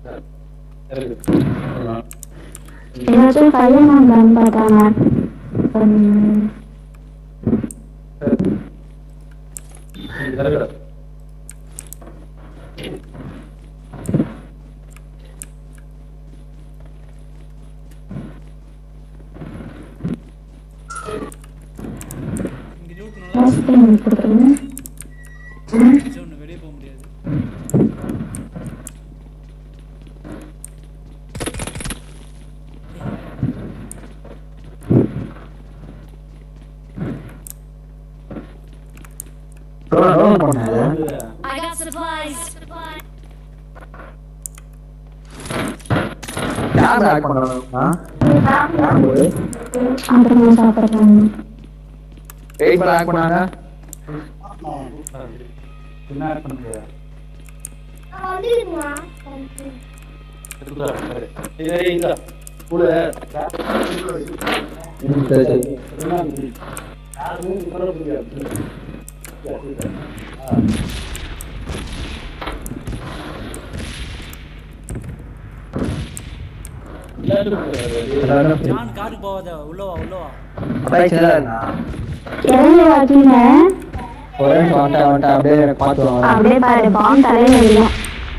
ஏதாச்சும் பையன் வந்தான்னு பார்த்தாங்க உம், இங்க லூட் நல்லா first time கொடுத்துருங்க. ஒன்று வெளியே போக முடியாது I got supplies. யார் ஆட் பண்ணணும்னா அப்புறமா சாப்பிடுறாங்க வெயிட் பண்ண ஆட் பண்ணாங்க ம், சரி சரி எல்லாரும் ஜான் காருக்கு போகாத உள்ள வா உள்ள வா அப்படியே சின்னதா இருந்தா இறங்கி வாக்கிங்க ஒரே நிமிஷம் வந்துட்டேன் வந்துட்டேன் அப்படியே பார்த்து வாங்க அப்படியே பாரு பாம் தலையில விழும்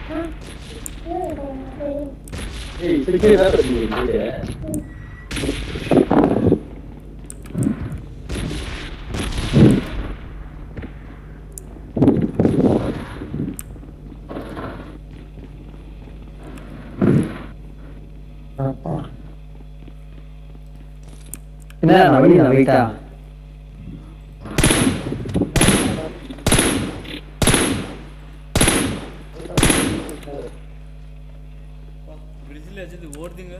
என்ன நான் வெளியே நான் வெயிட்டா பிரிட்ஜில் வச்சது ஓடுதுங்க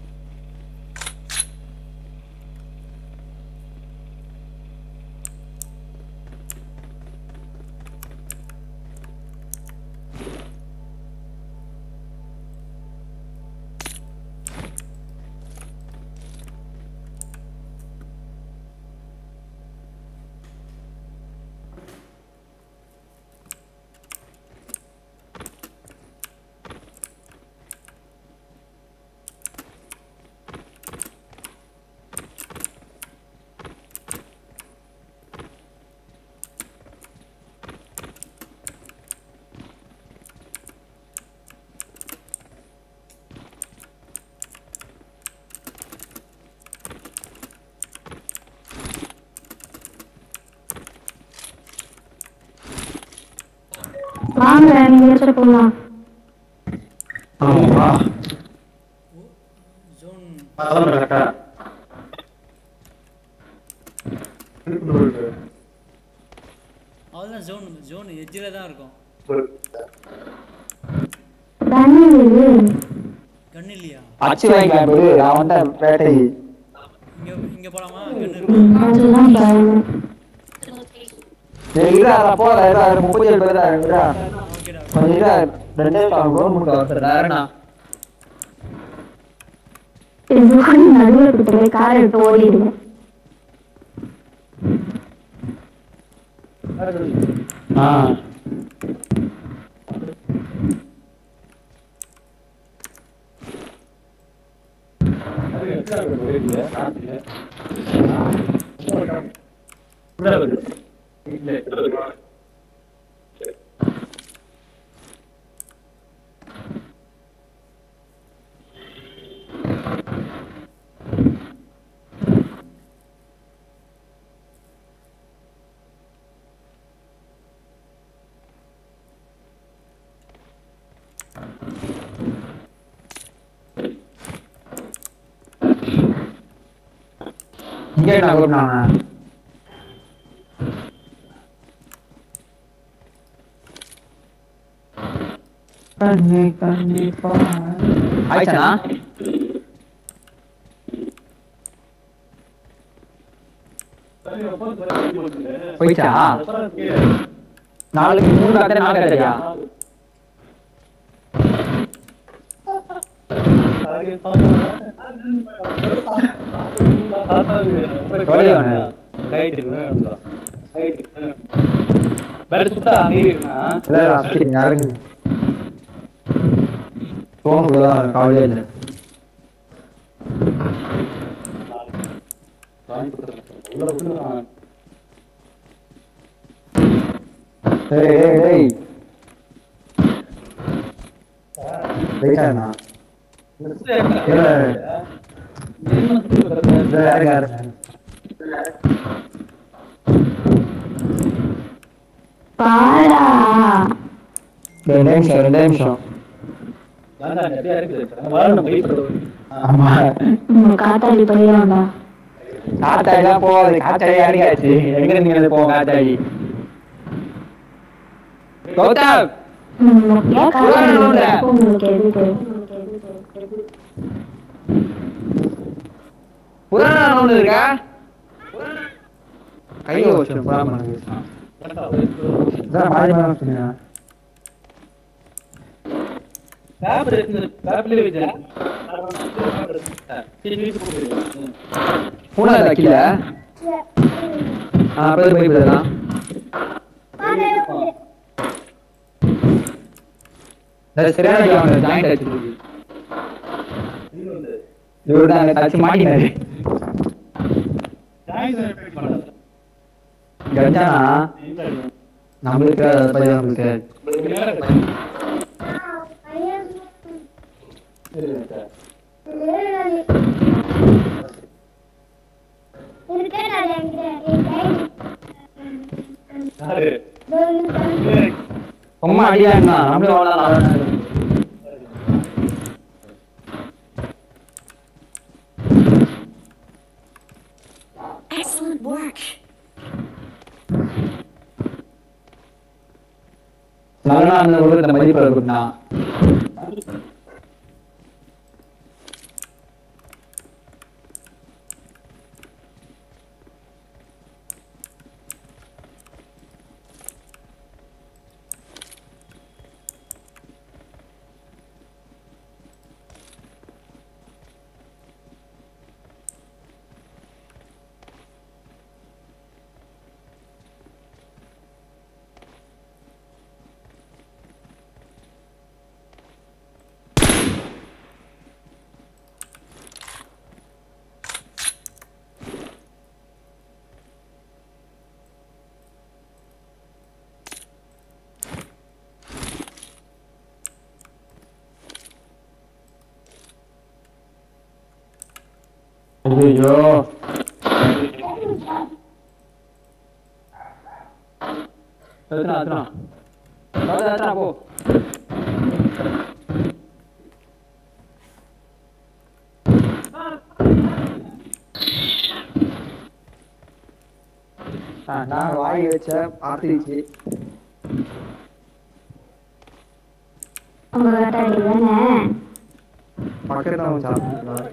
வாங்க நீங்க எடுத்துட்டு போலாம் ஆமா ஜோன் அவ்வளோதான் ஜோன் ஜோன் எஜ்ஜில் தான் இருக்கும் தண்ணி விழுது கன் இல்லையா அச்சு வாங்கிக்கலாம் bro. நான் வந்துட்டேன் பேட்டை இங்க இங்க போலாமா கன் இருக்கு அதுதான் பயம் இல்ல போல இல்ல முப்பத்தி ஏழு பேர் தான் இருக்கா ஓகேடா கொஞ்சம் இல்ல ரெண்டே கவர்மெண்ட் அவசரம் வேறண்ணா நடுவில் கொடுத்துருவேன் கார் எடுத்து ஓடிடுவேன் ஆ இங்கே நான் கூப்பிட்டாங்க கண்ணே கண்ணே ஆயிடுச்சாண்ணா போயிச்சா நாளைக்கு மூணு கத்தை நாலு கத்தையா போகக்கூடாது கவலையே இல்லை டேய் டேய் டேய் வெயிட்டாண்ணா இல்லை இல்லை யாரு யாரு பாடா ரெண்டு நிமிஷம் ரெண்டு நிமிஷம் ஆமா உங்க காத்தாடி பையன்டா காத்தாடி தான் போகாது காத்தாடி அடிக்காச்சு எங்க நீங்க போங்க காத்தாடி கௌதம் உங்களுக்கு ஏன் காத்தாடி இருக்கு? உங்களுக்கு எதுக்கு புராண ஒண்ணு இருக்கா கையை வச்சு புறாம இதான் மாறி மாறி சொன்னீங்க பூனை வைக்கல ஆ அப்படி போய் போயிடலாம் சரியான ஜாயிண்ட் ஆச்சு இவரு தான் தச்சு மாட்டினாரு கஞ்சானா நம்மளுக்கு அதை பத்தி நம்மளுக்கு சும்மா அடியாங்க நம்மளும் அவ்வளோ Excellent work. நல்லா அந்த ஒரு இந்த மதிப்பு இருக்குண்ணா ஐயோ எத்தனா எத்தனா எத்தனா போ நான் வாய் வச்ச பார்த்துச்சு உங்க காத்தாடி தானே பக்கத்துல அவன் சாப்பிட்டு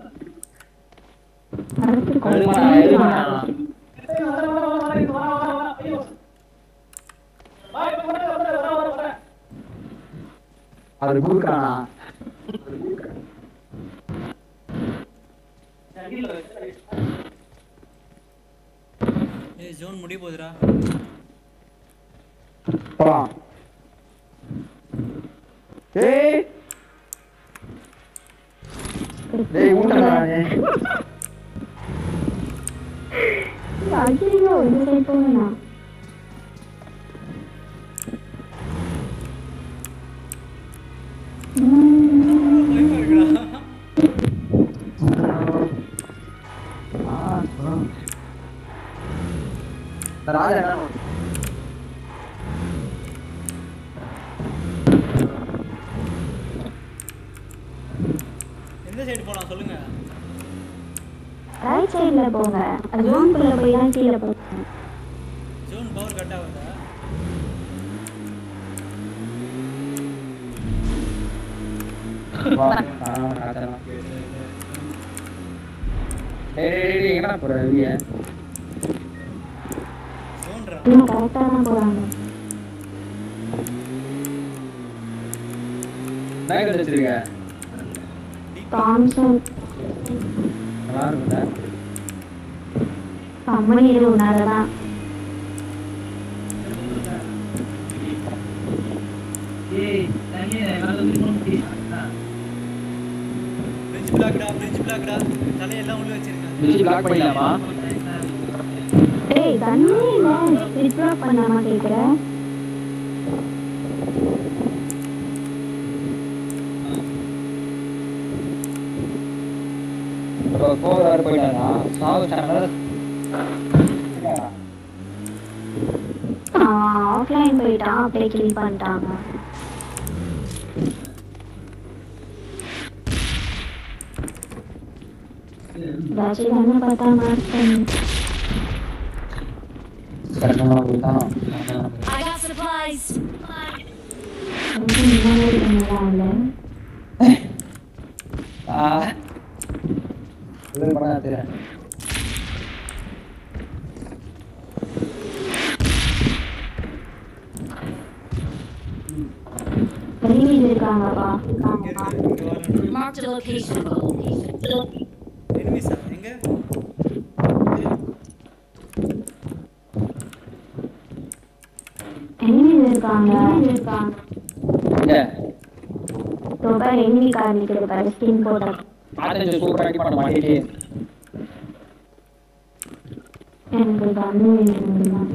அடுத்து எதுமா, எதுமா? அது குறுக்கானா ஏய் ஜோன் முடிய போகுதுடா போலாம் ஏய் டேய் ஊட்டடா நீ ஐயோ இந்த சைடு போகணும் பயமா இருக்குடா ராஜா என்ன எந்த சைடு போலாம் சொல்லுங்க ரைட் சைடுல போங்க அது ஜோன்குள்ள போய் தான் கீழே போங்க ஜோன் பவர் கட் ஆகுதா வா ராஜா டேய் டேய் டேய் எங்கடா போற வெளிய ஜோன்ரா இன்னும் கரெக்டாக தான் போகிறாங்க பேக் வச்சிருக்க தாம்சன் நல்லா இருக்கும்ல கம்பெனி உன்னால தான் ஏய் தண்ணி மேல தூக்கி பிளாக்டா பிரிட்ஜ் பிளாக்டா தலையெல்லாம் உள்ள வச்சிருக்கேன் பிரிட்ஜ் பிளாக் பண்ணிடலாமா ஏய் தண்ணி இல்லை ரிப்ளாக் பண்ணாம கேட்குற இப்போ கோவர் வேறு போயிட்டாரா சாவு சேனல் ஆஃப்லைன் போயிட்டான் அப்படியே கிளீன் பண்ணிட்டாங்க ஏதாச்சும் தானே பார்த்தா மார்க் பண்ணி கரெக்டாக போயிட்டான் I got supplies. ரொம்ப முன்னாடி பண்ணல ஆ இது பண்ணா தெரியும் வெளியில் இருக்காங்கப்பா இங்க இருக்கு இங்க வரேன் Marked a location. எனிமிஸா எங்க எனிமிஸ் இருக்காங்க இருக்காங்க இங்கே ரொம்ப எனிமி கார் நிற்கிறது பாரு ஸ்கின் போட்ட ஆட்டஞ்சு சூப்பராக அடி பண்ண மாட்டேங்குது எனக்கு கண்ணு வேணும்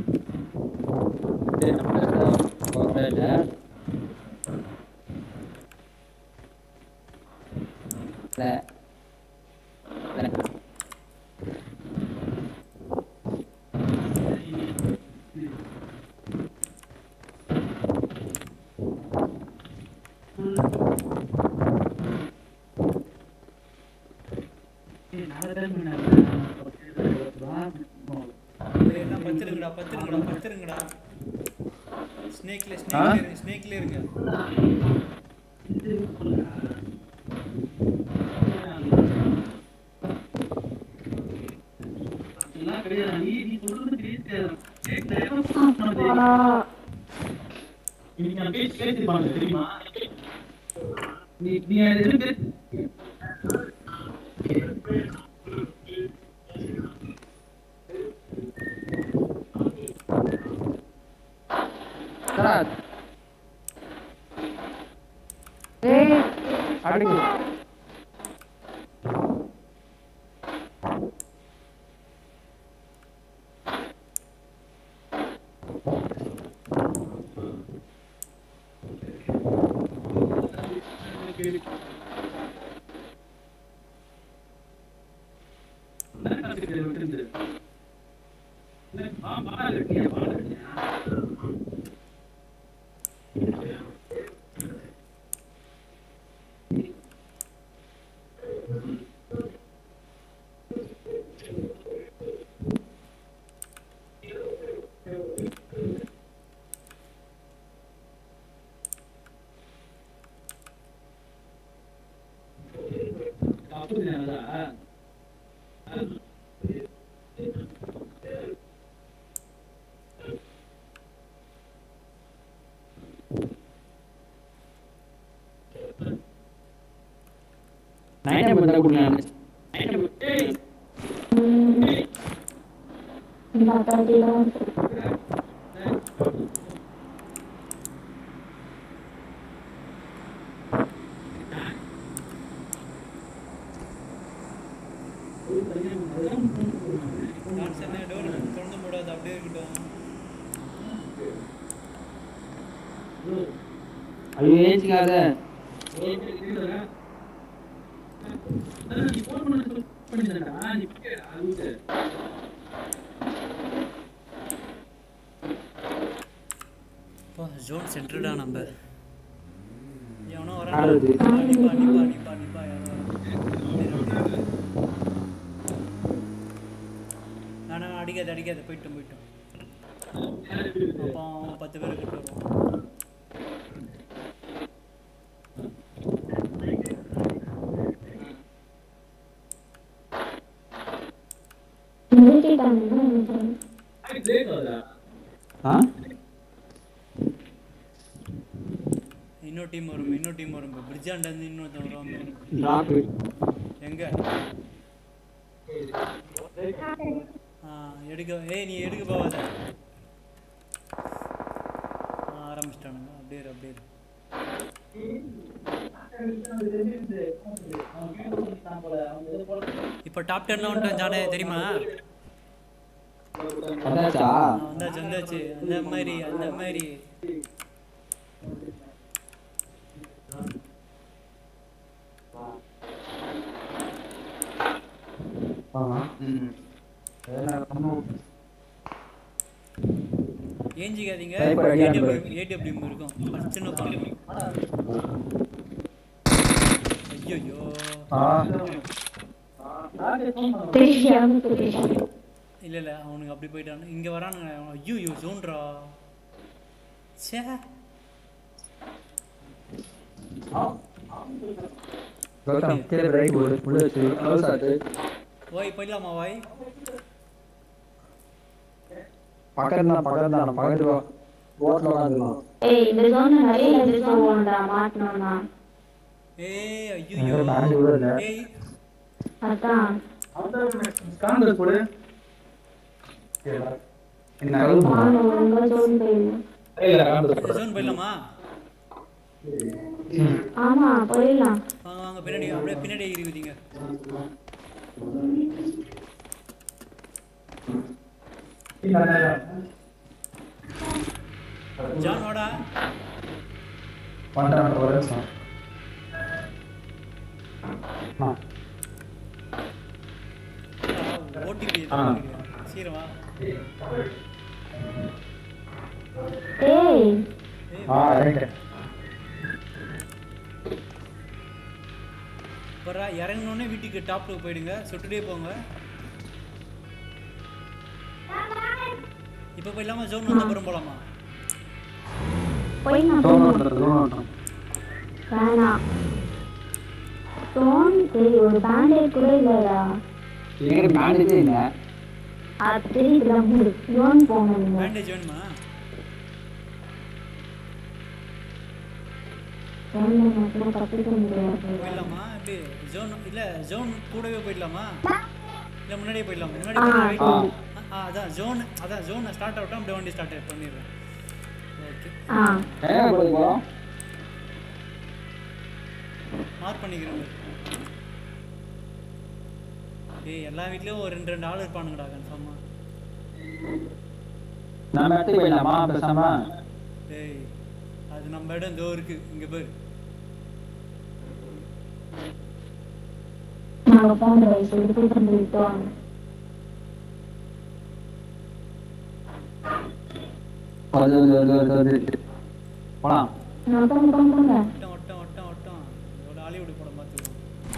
ஏய், எல்லாம் பத்திருங்கடா பத்திருங்கடா பத்திருங்கடா ஸ்னேக்ல ஸ்னேக்ல இருங்க ஸ்னேக்ல இருங்க அப்பா அடிக்கு நைன் பண்ண கொடுங்க இந்த அத்தாட்டிலாம் டான்ஸ் என்ன டோர் திறந்து மூடாது அப்படியே இருக்கட்டும் ஐயோ ஏச்சிக்காத இப்போ ஜோன் சென்டர்டா நம்ம எவனோ ஆடுது. வரான் நிப்பா நிப்பா நிப்பா நிப்பா யாரோ வரான். நான் நான் அடிக்காத அடிக்காத போயிட்டோம் போயிட்டோம் அப்போ அவன் பத்து பேர் கிட்ட வருவான் நிறுத்திட்டாங்க ஆ இன்னொரு டீம் வரும் இன்னொரு டீம் வரும் இப்போ பிரிட்ஜாண்ட இருந்து இன்னொருத்தன் வருவாங்க டிராப் எங்க ஆ எடுக்க ஏய் நீ எடுக்க போவாத ஆ, ஆரம்பிச்சிட்டானுங்க அப்படியே இரு, அப்படியே இரு. இப்போ டாப் டென்ல வந்துட்டோம் ஜானே தெரியுமா வந்தாச்சா ஆ, வந்தாச்சு வந்தாச்சு அந்த மாதிரி அந்த மாதிரி ம் ஏஞ்சிக்காதீங்க Sniper அடியா ஏடிஎம் ஏடிஎம் இருக்கும் சின்ன பாருங்க ஐயோ ஆ தெரியாம தெரியாது இல்ல இல்ல அவனுக்கு அப்படி போயிட்டானு இங்க வரானுங்க ஐயோ ஐயோ ஜோன்ரா ச்சே கௌதம் கீழே ரைட் போடு உள்ள வச்சு க்ளோஸ் ஆட்டு வாய் போயிடலாமா வாய் பக்கத்துல தான் பக்கத்துல தான் பக்கத்து வா ரோட்ல உட்காந்துக்கலாம் ஏய் இந்த ஜோன் நிறைய இந்த ஜோன் போகணும்டா மாட்டணும்னா ஏய் எங்க ஐயோ பேண்ட் கூட இல்ல ஏய் அதான் காங்கிரஸ் போடு என்ன அழுது போமா நானும் உங்க ஜோன் போயிடணும் இல்ல காங்கிரஸ் போடு ஜோன் போயிடலாமா ஆமா போயிடலாம் வாங்க வாங்க பின்னாடி அப்படியே பின்னாடி இருக்குதீங்க ஜான் வாடா பண்றேன் ஒரு நிமிஷம் ஆ ஓடிபி ஆ. சீக்கிரம் வா ஏய் ஏய் ஆ ரைட் வரா இறங்கினோடனே வீட்டுக்கு டாப்ல போயிடுங்க சுட்டுட்டே போங்க இப்போ போயிடலாமா ஜோன் வந்த அப்புறம் போலாமா போயிடலாம் ஜோன் போயிடலாம் ஓட்டுறேன் ஜோன் ஓட்டுறேன் வேணாம் ஜோன் சரி ஒரு பேண்டேஜ் கூட இல்லடா எங்கிட்ட பேண்டேஜே இல்ல அது தெரியுதுல மூடு ஜோன் போகணும் பேண்டேஜ் வேணுமா ஜோன்ல மட்டும் தப்பிக்க முடியாது போயிடலாமா எப்படி ஜோன் இல்ல ஜோன் கூடவே போயிடலாமா இல்ல முன்னாடியே போயிடலாமா முன்னாடி ஆ, போயிடலாம், wait. ஆ. ஆ, அதான் ஜோன் அதான் ஜோன் ஸ்டார்ட் ஆகட்டும் அப்படியே வண்டி ஸ்டார்ட் பண்ணிடுறேன் ஓகே ஆ ஏன் போய் போறோம் மார்க் பண்ணிக்கிறேன் ஏய் எல்லா வீட்லயும் ஒரு ரெண்டு ரெண்டு ஆள் இருப்பானுங்கடா கன்ஃபார்மா நாம இடத்துக்கு போயிடலாமா பேசாம ஏய் அது நம்ம இடம் இதோ இருக்கு இங்க பாரு நாங்க போன வயசு எடுத்து பண்ணிட்டு வாங்க அது அது அது அது அது போலாம் நான் போங்க போங்க போங்க ஒட்டம் ஒட்டம் ஒட்டம் ஒட்டம் இதோட ஹாலிவுட் படம் பார்த்துக்கலாம்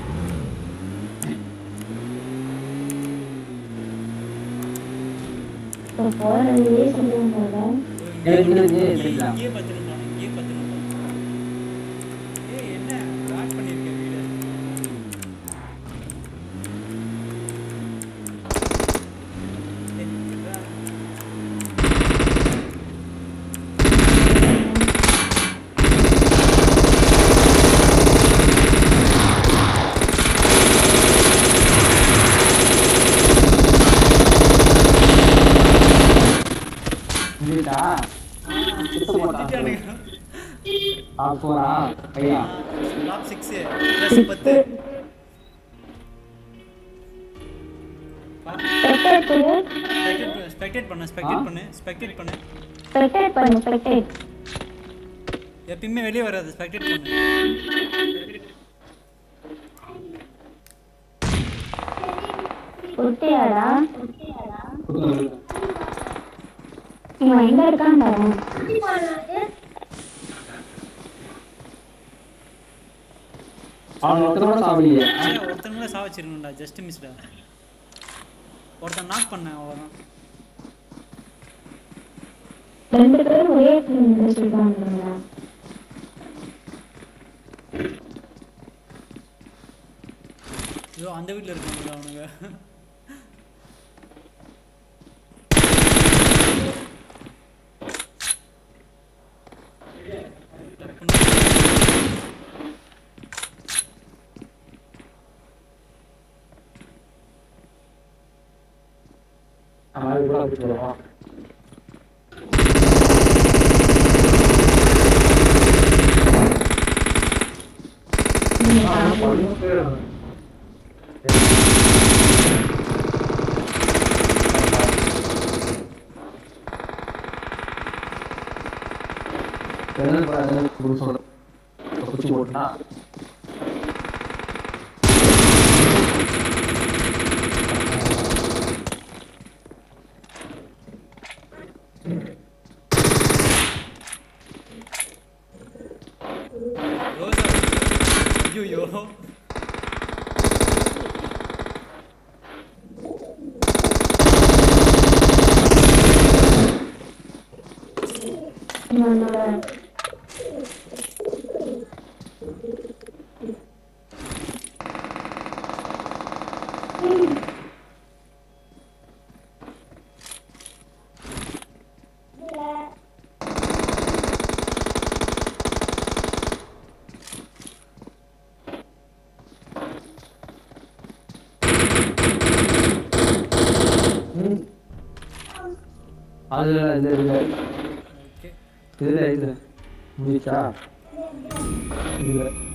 இப்போ போறதுலேயே சொல்லுவாங்க ஏய், இங்க இருக்கு, சரிங்களா? இங்கேயே பத்து நிமிடம் இங்கேயே பத்து நிமிடம் ஏய் என்ன பேக் பண்ணியிருக்கேன் வீடு ஏய், இதா. இல்லடா சுத்த போட்டான் திட்டானுங்க. ஆ போறா ஐயா டாப் சிக்ஸ் ப்ளஸ் பத்து ஸ்பெக்டேட் பண்ணு ஸ்பெக்டேட் பண்ணு ஸ்பெக்டேட் பண்ணு ஸ்பெக்டேட் பண்ணு ஸ்பெக்டேட் எப்பயுமே வெளியே வராது ஸ்பெக்டேட் பண்ணு குட்டியாடா இவன் எங்க இருக்கான் பாரு அவன் ஒருத்தரோட சாவலியே சே, ஒருத்தனுங்கள சாவச்சிருக்கணும்டா ஜஸ்ட் மிஸ்டா ஒருத்தன் நாக் பண்ணேன் அவ்வளோதான் ரெண்டு பேரும் ஒரே இடத்துல சொல்றாங்க ஐயோ அந்த வீட்டில் இருக்கானுங்க அவனுங்க அவன் கூட அப்படி சொல்லுவான் போட்டுனா ரோஜா ஐயோ அதுல இது இதுல ஓகே இதுல இதுல முடிச்சா இதுல